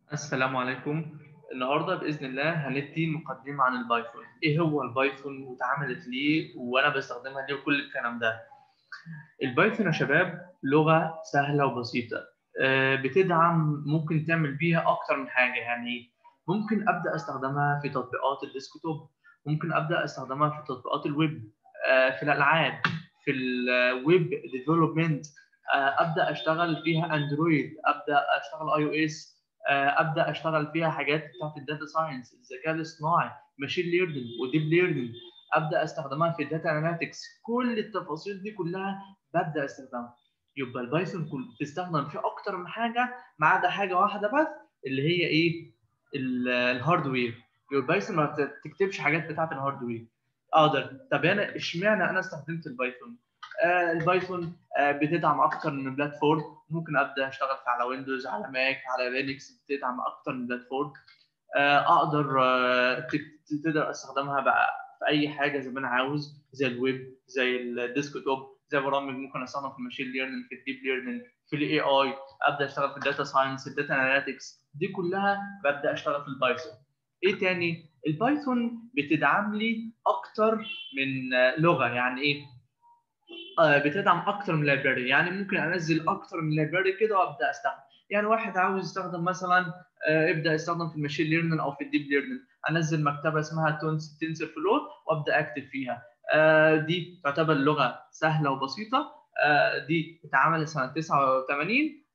السلام عليكم النهارده باذن الله هندي مقدمه عن البايثون ايه هو البايثون واتعملت ليه وانا بستخدمها ليه وكل الكلام ده البايثون يا شباب لغه سهله وبسيطه آه، بتدعم ممكن تعمل بيها اكتر من حاجه يعني ممكن ابدا استخدمها في تطبيقات الديسكتوب ممكن ابدا استخدمها في تطبيقات الويب آه، في الالعاب في الويب ديفلوبمنت ابدا اشتغل فيها اندرويد ابدا اشتغل اي او اس ابدا اشتغل فيها حاجات بتاعت الداتا ساينس الذكاء الاصطناعي ماشين ليرنينج وديب ليرنينج ابدا استخدمها في الداتا اناليتكس كل التفاصيل دي كلها ببدا استخدمها يبقى البايثون كل بتستخدم في اكتر من حاجه ما عدا حاجه واحده بس اللي هي ايه الهاردوير يبقى البايثون ما بتكتبش حاجات بتاعت الهاردوير اقدر طب انا اشمعنى انا استخدمت البايثون آه البايثون آه بتدعم اكتر من بلاتفورم ممكن ابدا اشتغل على ويندوز على ماك على لينكس بتدعم اكتر من بلاتفورم آه اقدر آه تقدر استخدمها بقى في اي حاجه زي ما انا عاوز زي الويب زي الديسكتوب زي برامج ممكن استخدم في الماشين ليرنينج في الديب ليرنينج في الاي اي ابدا اشتغل في الداتا ساينس الداتا اناليتكس دي كلها ببدا اشتغل في البايثون ايه تاني البايثون بتدعم لي اكتر من لغه يعني ايه آه بتدعم اكتر من لايبراري يعني ممكن انزل اكتر من لايبراري كده وابدا استخدم يعني واحد عاوز يستخدم مثلا آه يبدا يستخدم في الماشين ليرنينج او في الديب ليرنينج انزل مكتبه اسمها تنسر فلور وابدا اكتب فيها آه دي تعتبر لغه سهله وبسيطه دي اتعملت سنه 89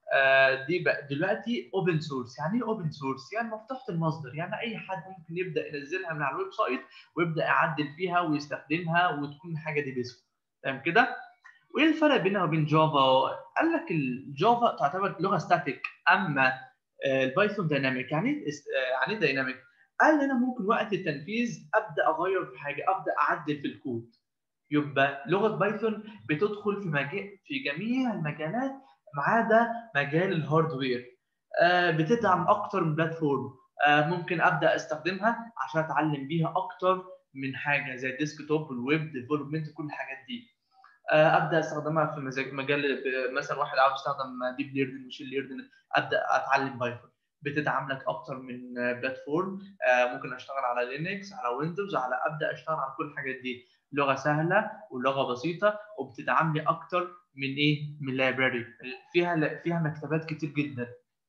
دي دلوقتي اوبن سورس يعني ايه اوبن سورس يعني مفتوحه المصدر يعني اي حد ممكن يبدا ينزلها من على الويب سايت ويبدا يعدل فيها ويستخدمها وتكون حاجه دي باسمه تمام كده وايه الفرق بينها وبين جافا قال لك الجافا تعتبر لغه ستاتيك اما البايثون دايناميك يعني يعني ايه دايناميك قال انا ممكن وقت التنفيذ ابدا اغير في حاجه ابدا اعدل في الكود يبقى لغه بايثون بتدخل في مجال في جميع المجالات ما عدا مجال الهاردوير آه بتدعم اكتر من بلاتفورم آه ممكن ابدا استخدمها عشان اتعلم بيها اكتر من حاجه زي الديسكتوب والويب ديفلوبمنت كل الحاجات دي آه ابدا استخدمها في مجال مثلا واحد عاوز يستخدم ديب ليرنينج ماشين ليرنينج ابدا اتعلم بايثون بتدعم لك اكتر من بلاتفورم ممكن اشتغل على لينكس على ويندوز على ابدا اشتغل على كل الحاجات دي لغه سهله ولغه بسيطه وبتدعم لي اكتر من ايه من لايبراري فيها فيها مكتبات كتير جدا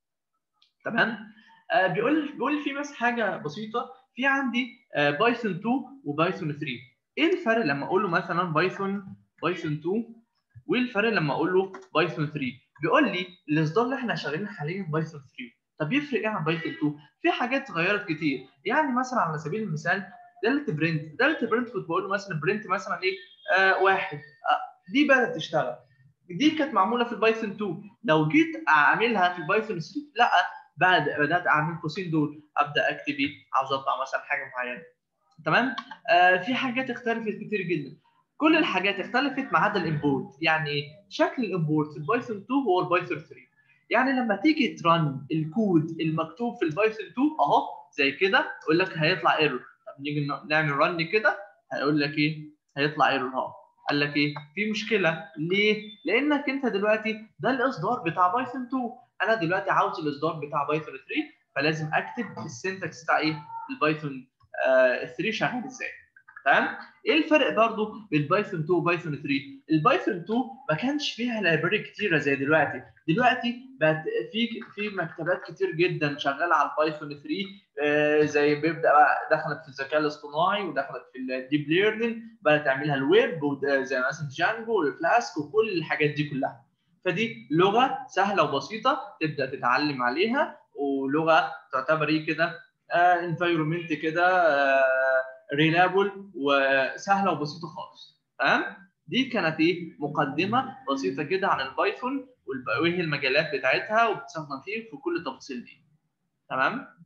تمام آه بيقول بيقول في بس حاجه بسيطه في عندي آه بايثون 2 وبايثون 3 ايه الفرق لما اقول له مثلا بايثون بايثون 2 وايه الفرق لما اقول له بايثون 3 بيقول لي الاصدار اللي احنا شغالين حاليا بايثون 3 طب يفرق ايه عن بايثون 2 في حاجات اتغيرت كتير يعني مثلا على سبيل المثال داله برنت داله برنت كنت بقول له مثلا برنت مثلا ايه آه واحد آه دي بدات تشتغل دي كانت معموله في البايثون 2 لو جيت اعملها في البايثون 3 لا بعد بدات اعمل قوسين دول ابدا اكتب ايه عاوز اطلع مثلا حاجه معينه تمام آه في حاجات اختلفت كتير جدا كل الحاجات اختلفت ما عدا الامبورت يعني شكل الامبورت في البايثون 2 هو البايثون 3 يعني لما تيجي ترن الكود المكتوب في البايثون 2 اهو زي كده يقول لك هيطلع ايرور طب نيجي نعمل رن كده هيقول لك ايه هيطلع ايرور اهو قال لك ايه في مشكله ليه لانك انت دلوقتي ده الاصدار بتاع بايثون 2 انا دلوقتي عاوز الاصدار بتاع بايثون 3 فلازم اكتب السنتكس بتاع ايه البايثون آه 3 شغال ازاي تمام ايه الفرق برضو بين بايثون 2 وبايثون 3 البايثون 2 ما كانش فيها لايبراري كتيره زي دلوقتي دلوقتي بقت في في مكتبات كتير جدا شغاله على البايثون 3 آه زي بيبدا بقى دخلت في الذكاء الاصطناعي ودخلت في الديب ليرنينج بدات تعملها الويب زي مثلا جانجو والفلاسك وكل الحاجات دي كلها فدي لغه سهله وبسيطه تبدا تتعلم عليها ولغه تعتبر ايه كده انفايرمنت كده آه ريلابل وسهله وبسيطه خالص تمام دي كانت ايه مقدمه بسيطه كده عن البايثون وايه المجالات بتاعتها وبتستخدم فيه في كل التفاصيل دي تمام